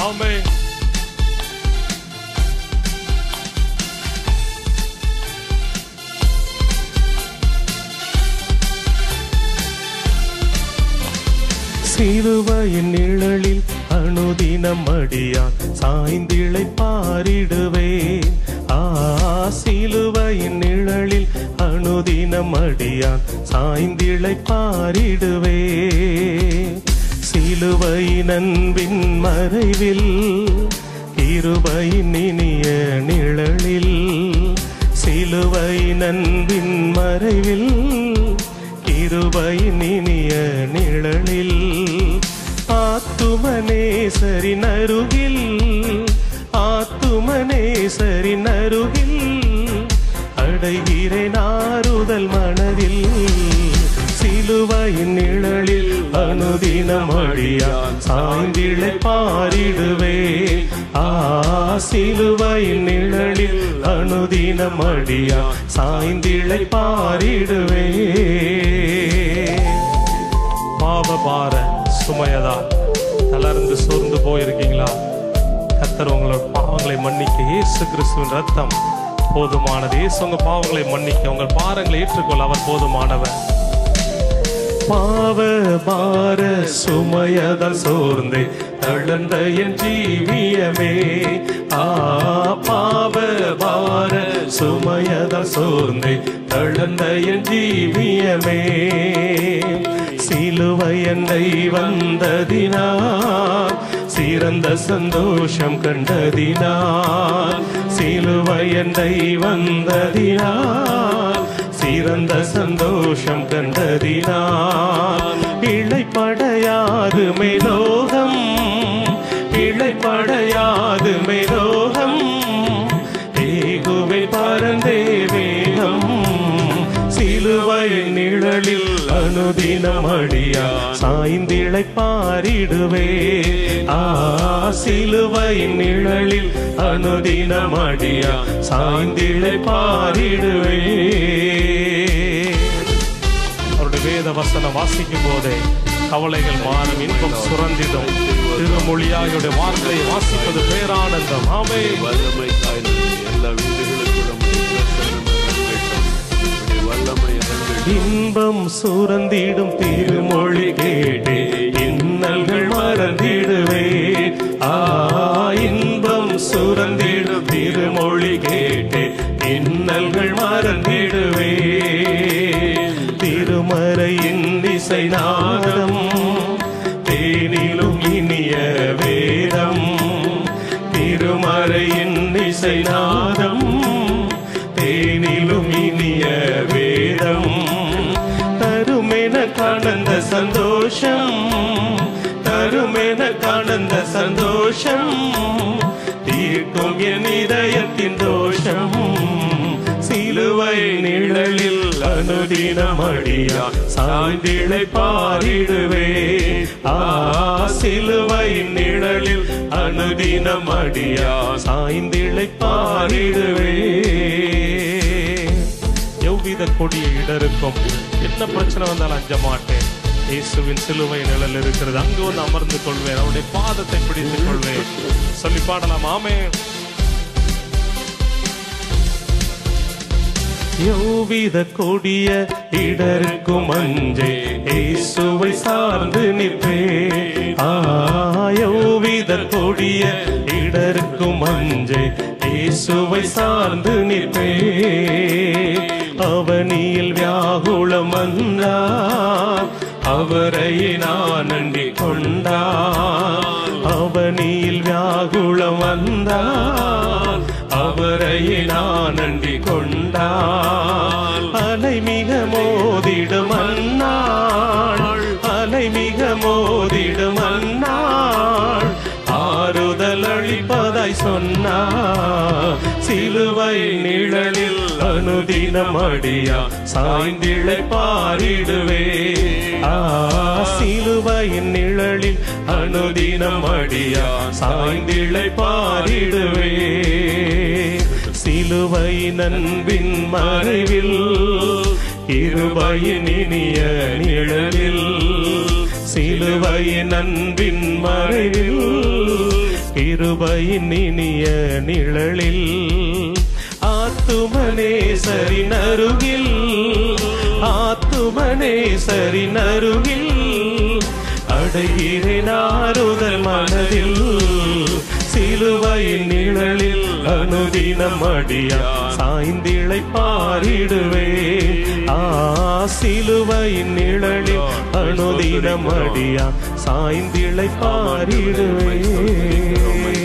ஆமே சிலுவையின் நிழலில் அனுதினம் அடியான் சாய்ந்திழை பாரிடுவேன் ஆ சிலுவையின் நிழலில் அனுதினம் அடியான் சாய்ந்திழை பாரிடுவேன் சிலுவையின் அன்பின் மறைவில் இருபையின் இனிய நிழலில் சிலுவையின் அன்பின் மறைவில் கிருபையின் இனிய நிழலில் ஆத்துமனேசரின் அருகில் ஆத்துமனேசரின் அருகில் அடைகிறேன் ஆறுதல் மனதில் சிலுவையின் நிழலில் அனுதினம் அடியான் சாய்ந்திழை பாரிடுவே ஆ சிலுவையின் நிழலில் அனுதினம் அடியான் சாய்ந்திழை பாரிடுவே பாவ பார சுமையதா தளர்ந்து சோர்ந்து போயிருக்கீங்களா கத்தர் உங்களோட பாவங்களை மன்னிக்க இயேசு கிறிஸ்துவின் ரத்தம் போதுமானது இயேசு உங்க பாவங்களை மன்னிக்க உங்கள் பாரங்களை ஏற்றுக்கொள்ள அவர் போதுமானவர் பாவ பார சுமையதால் சோர்ந்து தளர்ந்த என் ஜீவியமே ஆ பாவ பார சுமையதால் சோர்ந்து தளர்ந்த என் ஜீவியமே சிலுவை என்னை வந்ததினால் சிறந்த சந்தோஷம் கண்டதினால் சிலுவை என்னை வந்ததினால் சிறந்த சந்தோஷம் கண்டதினால் இழைப்படையாது மேலோகம் இழைப்படையாது மேலோகம் ஏகுவை பரந்தே வேகம் சிலுவை நிழலில் அனுதினம் அடியா சாய்ந்திழை பாரிடுவே ஆ சிலுவை நிழலில் அனுதினம் அடியா சாய்ந்திழை பாரிடுவே அவருடைய வேத வசனம் வாசிக்கும் போதே கவலைகள் மாறும் இன்பம் சுரந்திடும் திருமொழியாயுடைய வார்த்தையை வாசிப்பது பேரானந்தம் ஆமே வல்லமை தாய்ந்தது எல்லா வீடுகளுக்குள்ளும் வல்லமை இறங்கட்டும். இன்பம் சுரந்திடும் திருமொழி கேட்டே இன்னல்கள் மறந்திடுவே ஆ இன்பம் சுரந்திடும் திருமொழி கேட்டே இன்னல்கள் மறந்திடுவே திருமறையின் இசை நாதம் தேனிலும் இனிய வேதம் திருமறையின் இசை நாதம் தேனிலும் இனிய வேதம் தருமென காணந்த சந்தோஷம் தருமென காணந்த சந்தோஷம் தீர்க்கும் என் இதயத்தின் தோஷம் சிலுவை நிழலில் அனுதினம் அடியா சாய்ந்திழை பாரிடுவே ஆ சிலுவை நிழலில் அனுதினம் அடியா சாய்ந்திழை பாரிடுவே எவ்வித கொடிய இடருக்கும் என்ன பிரச்சனை வந்தாலும் அஞ்ச மாட்டேன் இயேசுவின் சிலுவை நிழல் இருக்கிறது அங்கு வந்து அமர்ந்து கொள்வேன் அவருடைய பாதத்தை பிடித்துக் கொள்வேன் சொல்லி பாடலாம் ஆமே யோவித கொடிய இடருக்கும் அஞ்சே இயேசுவை சார்ந்து நிற்பே ஆயோவித கொடிய இடருக்கும் அஞ்சே இயேசுவை சார்ந்து நிற்பே அவனியில் வியாகுளம் வந்தார் அவரை நான் அண்டிக் கொண்டார் அவனியில் வியாகுளம் வந்தார் அவரை நான் அண்டிக் கொண்டார் அலை மிக மோதிடும் அந்நாள் அலை மிக மோதிடும் அந்நாள் ஆறுதல் அளிப்பதாய் சொன்னார் சிலுவை நிழலில் அனுதினம் அடியா சாய்ந்திழை பாரிடுவே ஆ சிலுவையின் நிழலில் அனுதினம் அடியா சாய்ந்திழை பாரிடுவே சிலுவை நண்பின் மறைவில் இருபையின் இனிய நிழலில் சிலுவை நண்பின் மறைவில் கிருபையின் இனிய நிழலில் ஆத்துமனே சரி நருகில் ஆத்துமனே சரி நருகில் அடைகிறேன் ஆறுதல் மனதில் சிலுவையின் நிழலில் அனுதினம் அடியா சாய்ந்திளை பாரிடுவே ஆ சிலுவையின் நிழலில் அனுதினம் அடியா சாய்ந்திளை பாரிடுவே